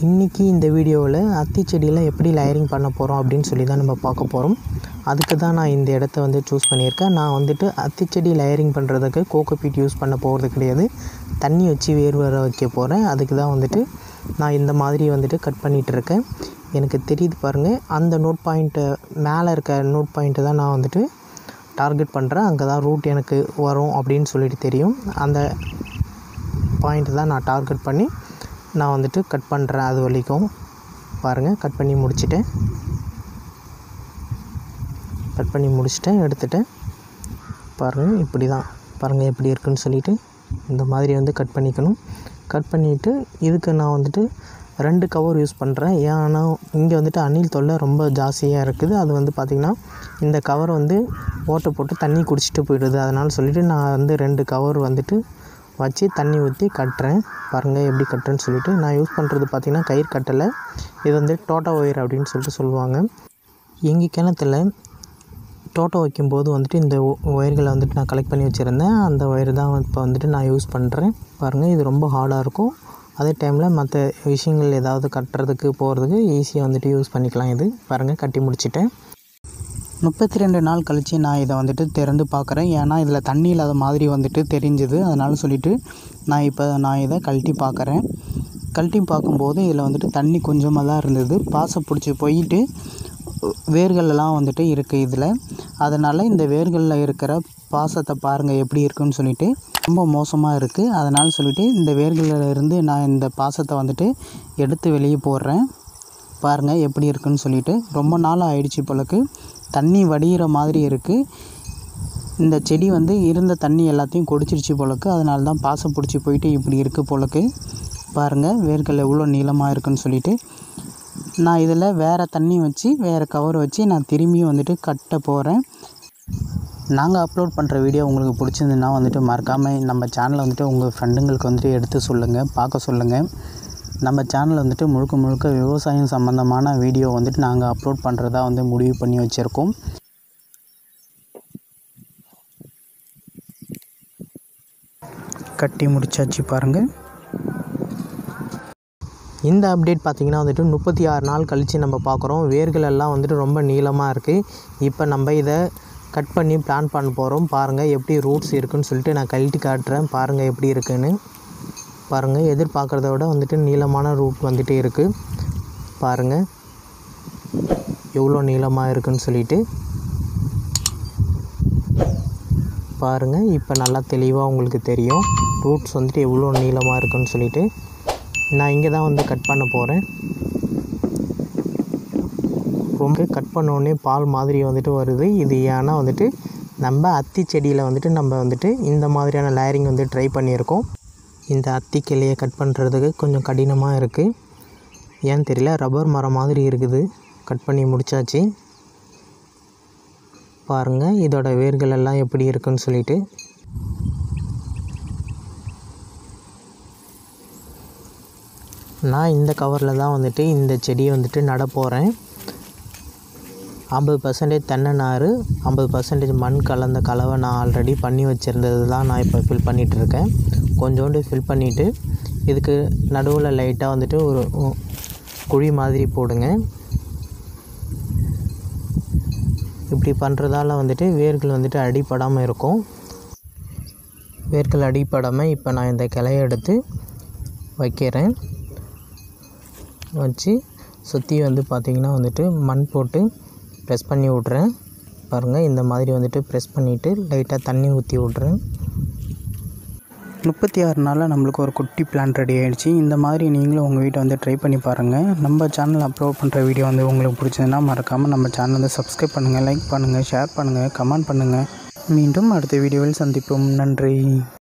இன்றைக்கி இந்த வீடியோவில் அத்தி செடியில் எப்படி லேயரிங் பண்ண போகிறோம் அப்படின்னு சொல்லி தான் நம்ம பார்க்க போகிறோம் அதுக்கு தான் நான் இந்த இடத்த வந்து சூஸ் பண்ணியிருக்கேன் நான் வந்துட்டு அத்தி செடி லேயரிங் பண்ணுறதுக்கு கோகோபீட் யூஸ் பண்ண போகிறது கிடையாது தண்ணி வச்சு வேர் வர வைக்க போகிறேன் அதுக்கு தான் வந்துட்டு நான் இந்த மாதிரி வந்துட்டு கட் பண்ணிகிட்டு இருக்கேன் எனக்கு தெரியுது பாருங்கள் அந்த நோட் பாயிண்ட்டை மேலே இருக்க நோட் பாயிண்ட்டை தான் நான் வந்துட்டு டார்கெட் பண்ணுறேன் அங்கே தான் ரூட் எனக்கு வரும் அப்படின்னு சொல்லிட்டு தெரியும் அந்த பாயிண்ட்டு தான் நான் டார்கெட் பண்ணி நான் வந்துட்டு கட் பண்ணுறேன் அது வரைக்கும் பாருங்கள் கட் பண்ணி முடிச்சிட்டேன் கட் பண்ணி முடிச்சிட்டேன் எடுத்துட்டேன் பாருங்கள் இப்படி தான் பாருங்கள் எப்படி இருக்குன்னு சொல்லிட்டு இந்த மாதிரி வந்து கட் பண்ணிக்கணும் கட் பண்ணிவிட்டு இதுக்கு நான் வந்துட்டு ரெண்டு கவர் யூஸ் பண்ணுறேன் ஏன்னா இங்கே வந்துட்டு அணில் தொல்லை ரொம்ப ஜாஸ்தியாக இருக்குது அது வந்து பார்த்திங்கன்னா இந்த கவர் வந்து ஓட்டை போட்டு தண்ணி குடிச்சிட்டு போயிடுது அதனால் சொல்லிவிட்டு நான் வந்து ரெண்டு கவர் வந்துட்டு வச்சு தண்ணி ஊற்றி கட்டுறேன் பாருங்கள் எப்படி கட்டுறேன்னு சொல்லிட்டு நான் யூஸ் பண்ணுறது பார்த்திங்கன்னா கயிறு கட்டலை இது வந்து டோட்டா ஒயர் அப்படின்னு சொல்லிட்டு சொல்லுவாங்க எங்கள் கிணத்துல டோட்டோ வைக்கும்போது வந்துட்டு இந்த ஒயர்களை வந்துட்டு நான் கலெக்ட் பண்ணி வச்சுருந்தேன் அந்த ஒயர் தான் இப்போ வந்துட்டு நான் யூஸ் பண்ணுறேன் பாருங்கள் இது ரொம்ப ஹார்டாக இருக்கும் அதே டைமில் மற்ற விஷயங்கள் ஏதாவது கட்டுறதுக்கு போகிறதுக்கு ஈஸியாக வந்துட்டு யூஸ் பண்ணிக்கலாம் இது பாருங்கள் கட்டி முடிச்சிட்டேன் முப்பத்தி ரெண்டு நாள் கழித்து நான் இதை வந்துட்டு திறந்து பார்க்குறேன் ஏன்னா இதில் தண்ணி இல்லாத மாதிரி வந்துட்டு தெரிஞ்சுது அதனால சொல்லிவிட்டு நான் இப்போ நான் இதை கழட்டி பார்க்குறேன் கழட்டி பார்க்கும்போது இதில் வந்துட்டு தண்ணி கொஞ்சமாக தான் இருந்தது பாசை பிடிச்சி போயிட்டு வேர்களெல்லாம் வந்துட்டு இருக்குது இதில் அதனால் இந்த வேர்களில் இருக்கிற பாசத்தை பாருங்கள் எப்படி இருக்குன்னு சொல்லிட்டு ரொம்ப மோசமாக இருக்குது அதனால் சொல்லிட்டு இந்த வேர்களில் இருந்து நான் இந்த பாசத்தை வந்துட்டு எடுத்து வெளியே போடுறேன் பாருங்கள் எப்படி இருக்குன்னு சொல்லிட்டு ரொம்ப நாள் ஆயிடுச்சு போலக்கு தண்ணி வடிகிற மாதிரி இருக்குது இந்த செடி வந்து இருந்த தண்ணி எல்லாத்தையும் குடிச்சிருச்சு போலக்கு அதனால தான் பாசம் பிடிச்சி போயிட்டு இப்படி இருக்குது போலக்கு பாருங்கள் வேர்கள் எவ்வளோ நீளமாக இருக்குன்னு சொல்லிட்டு நான் இதில் வேறு தண்ணி வச்சு வேறு கவர் வச்சு நான் திரும்பியும் வந்துட்டு கட்ட போகிறேன் நாங்கள் அப்லோட் பண்ணுற வீடியோ உங்களுக்கு பிடிச்சிருந்துன்னா வந்துட்டு மறக்காமல் நம்ம சேனலை வந்துட்டு உங்கள் ஃப்ரெண்டுங்களுக்கு வந்துட்டு எடுத்து சொல்லுங்கள் பார்க்க சொல்லுங்கள் நம்ம சேனல் வந்துட்டு முழுக்க முழுக்க விவசாயம் சம்மந்தமான வீடியோ வந்துட்டு நாங்கள் அப்லோட் பண்ணுறதா வந்து முடிவு பண்ணி வச்சுருக்கோம் கட்டி முடிச்சாச்சு பாருங்கள் இந்த அப்டேட் பார்த்திங்கன்னா வந்துட்டு முப்பத்தி ஆறு நாள் கழித்து நம்ம பார்க்குறோம் வேர்கள் எல்லாம் வந்துட்டு ரொம்ப நீளமாக இருக்குது இப்போ நம்ம இதை கட் பண்ணி பிளான் பண்ண போகிறோம் பாருங்கள் எப்படி ரூட்ஸ் இருக்குன்னு சொல்லிட்டு நான் கழட்டி காட்டுறேன் பாருங்கள் எப்படி இருக்குன்னு பாருங்கள் எதிர்பார்க்குறத விட வந்துட்டு நீளமான ரூட் வந்துட்டு இருக்குது பாருங்கள் எவ்வளோ நீளமாக இருக்குன்னு சொல்லிட்டு பாருங்கள் இப்போ நல்லா தெளிவாக உங்களுக்கு தெரியும் ரூட்ஸ் வந்துட்டு எவ்வளோ நீளமாக இருக்குன்னு சொல்லிட்டு நான் இங்கே தான் வந்து கட் பண்ண போகிறேன் ரொம்ப கட் பண்ணோடனே பால் மாதிரி வந்துட்டு வருது இது ஏன்னா வந்துட்டு நம்ம அத்தி செடியில் வந்துட்டு நம்ம வந்துட்டு இந்த மாதிரியான லேயரிங் வந்து ட்ரை பண்ணியிருக்கோம் இந்த அத்தி கிளையை கட் பண்ணுறதுக்கு கொஞ்சம் கடினமாக இருக்குது ஏன்னு தெரியல ரப்பர் மரம் மாதிரி இருக்குது கட் பண்ணி முடித்தாச்சு பாருங்கள் இதோட வேர்கள் எல்லாம் எப்படி இருக்குன்னு சொல்லிட்டு நான் இந்த கவரில் தான் வந்துட்டு இந்த செடியை வந்துட்டு நட போகிறேன் ஐம்பது பர்சன்டேஜ் தென்னை நார் ஐம்பது பர்சன்டேஜ் மண் கலந்த கலவை நான் ஆல்ரெடி பண்ணி வச்சுருந்தது தான் நான் இப்போ ஃபில் பண்ணிகிட்ருக்கேன் கொஞ்சோண்டு ஃபில் பண்ணிவிட்டு இதுக்கு நடுவில் லைட்டாக வந்துட்டு ஒரு குழி மாதிரி போடுங்க இப்படி பண்ணுறதால வந்துட்டு வேர்கள் வந்துட்டு அடிப்படாமல் இருக்கும் வேர்கள் அடிப்படாமல் இப்போ நான் இந்த கிளையை எடுத்து வைக்கிறேன் வச்சு சுற்றி வந்து பார்த்திங்கன்னா வந்துட்டு மண் போட்டு ப்ரெஸ் பண்ணி விட்றேன் பாருங்கள் இந்த மாதிரி வந்துட்டு ப்ரெஸ் பண்ணிவிட்டு லைட்டாக தண்ணி ஊற்றி விட்றேன் முப்பத்தி ஆறு நாளில் நம்மளுக்கு ஒரு குட்டி பிளான் ரெடி ஆகிடுச்சு இந்த மாதிரி நீங்களும் உங்கள் வீட்டை வந்து ட்ரை பண்ணி பாருங்கள் நம்ம சேனல் அப்லோட் பண்ணுற வீடியோ வந்து உங்களுக்கு பிடிச்சதுன்னா மறக்காமல் நம்ம சேனல் வந்து சப்ஸ்கிரைப் பண்ணுங்கள் லைக் பண்ணுங்கள் ஷேர் பண்ணுங்கள் கமெண்ட் பண்ணுங்கள் மீண்டும் அடுத்த வீடியோவில் சந்திப்போம் நன்றி